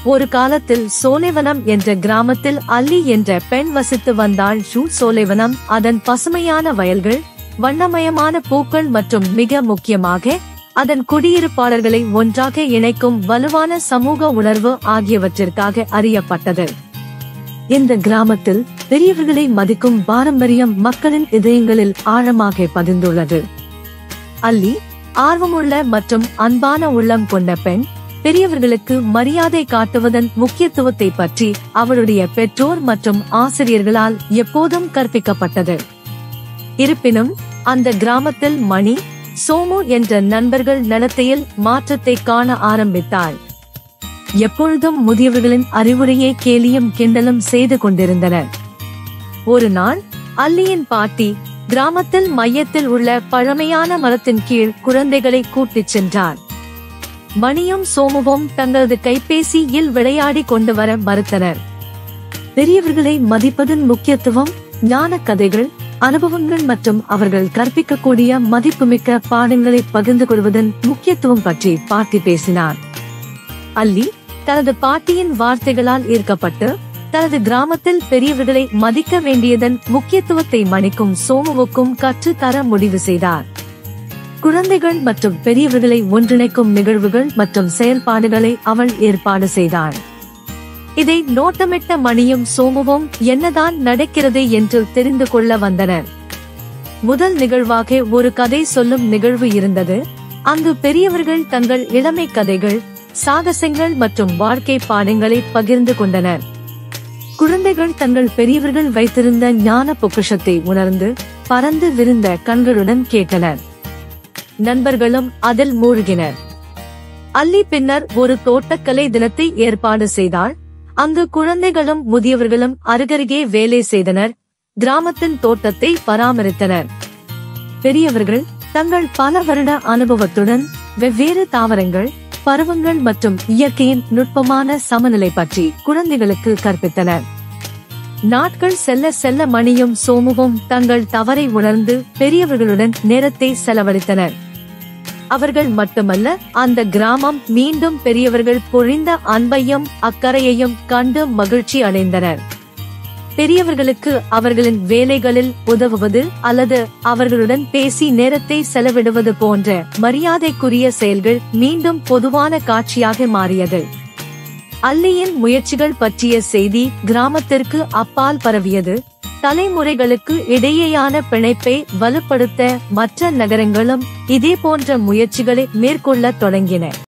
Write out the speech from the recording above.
ஒரு காலத்தில் சோலைவனம் என்ற கிராமத்தில் அல்லி என்ற பெண் வசித்து வந்தாள் ஷூ சோலைவனம் அதன் பசுமையான வயல்கள் வண்ணமயமான பூக்கள் மற்றும் மிக முக்கியமாக அதன் குடியிருப்பாளர்களை ஒன்றாக இணைக்கும் வலுவான சமூக உணர்வு ஆகியவற்றிற்காக அறியப்பட்டது இந்த கிராமத்தில் பெரியவர்களை மதிக்கும் பாரம்பரியம் மக்களின் இதயங்களில் ஆழமாக பதிந்துள்ளது அல்லி ஆர்வமுள்ள மற்றும் அன்பான உள்ளம் கொண்ட பெண் பெரியவர்களுக்கு மரியாதை காட்டுவதன் முக்கியத்துவத்தை பற்றி அவளுடைய பெற்றோர் மற்றும் ஆசிரியர்களால் எப்போதும் கற்பிக்கப்பட்டது இருப்பினும் அந்த கிராமத்தில் மணி சோமு என்ற நண்பர்கள் நடத்தையில் மாற்றத்தை காண ஆரம்பித்தாள் எப்பொழுதும் முதியவர்களின் அறிவுரையை கேலியும் கிண்டலும் செய்து கொண்டிருந்தனர் ஒரு நாள் அல்லியின் பாட்டி கிராமத்தில் மையத்தில் உள்ள பழமையான மரத்தின் கீழ் குழந்தைகளை கூட்டிச் சென்றார் மணியும் சோமுவும் தங்களது கைபேசியில் விளையாடி கொண்டு வர மறுத்தனர் பெரியவர்களை மதிப்பதன் முக்கியத்துவம் ஞான கதைகள் அனுபவங்கள் மற்றும் அவர்கள் கற்பிக்கக்கூடிய மதிப்புமிக்க பாடங்களை பகிர்ந்து கொள்வதன் முக்கியத்துவம் பற்றி பாட்டி பேசினார் அல்லி தனது பாட்டியின் வார்த்தைகளால் ஈர்க்கப்பட்டு தனது கிராமத்தில் பெரியவர்களை மதிக்க வேண்டியதன் முக்கியத்துவத்தை மணிக்கும் சோமுவுக்கும் கற்றுத் தர முடிவு செய்தார் குழந்தைகள் மற்றும் பெரியவர்களை ஒன்றிணைக்கும் நிகழ்வுகள் மற்றும் செயல்பாடுகளை அவள் ஏற்பாடு செய்தாள் இதை நோட்டமிட்ட மணியும் சோமுவும் என்னதான் நடக்கிறது என்று தெரிந்து கொள்ள வந்தனர் முதல் நிகழ்வாக ஒரு கதை சொல்லும் நிகழ்வு இருந்தது அங்கு பெரியவர்கள் தங்கள் இளமை கதைகள் சாகசங்கள் மற்றும் வாழ்க்கை பாடங்களை பகிர்ந்து கொண்டனர் குழந்தைகள் தங்கள் பெரியவர்கள் வைத்திருந்த ஞான பொக்கிஷத்தை உணர்ந்து பறந்து விரிந்த கண்களுடன் கேட்டனர் நண்பர்களும் அதில் மூழ்கினர் அல்லி பின்னர் ஒரு தோட்டக்கலை தினத்தை ஏற்பாடு செய்தாள் அங்கு குழந்தைகளும் முதியவர்களும் அருகருகே வேலை செய்தனர் கிராமத்தின் தோட்டத்தை பராமரித்தனர் பெரியவர்கள் தங்கள் பல வருட அனுபவத்துடன் வெவ்வேறு தாவரங்கள் பருவங்கள் மற்றும் இயற்கையின் நுட்பமான சமநிலை பற்றி குழந்தைகளுக்கு கற்பித்தனர் நாட்கள் செல்ல செல்ல மணியும் சோமுவும் தங்கள் தவறை உணர்ந்து பெரியவர்களுடன் நேரத்தை செலவழித்தனர் அவர்கள் மட்டுமல்ல அந்த கிராமம் மீண்டும் பெரியவர்கள் பொழிந்த அன்பையும் அக்கறையையும் கண்டு மகிழ்ச்சி அடைந்தனர் பெரியவர்களுக்கு அவர்களின் வேலைகளில் உதவுவது அல்லது அவர்களுடன் பேசி நேரத்தை செலவிடுவது போன்ற மரியாதைக்குரிய செயல்கள் மீண்டும் பொதுவான காட்சியாக மாறியது அல்லியின் முயற்சிகள் பற்றிய செய்தி கிராமத்திற்கு அப்பால் பரவியது தலைமுறைகளுக்கு இடையேயான பிணைப்பை வலுப்படுத்த மற்ற நகரங்களும் இதே போன்ற முயற்சிகளை மேற்கொள்ளத் தொடங்கின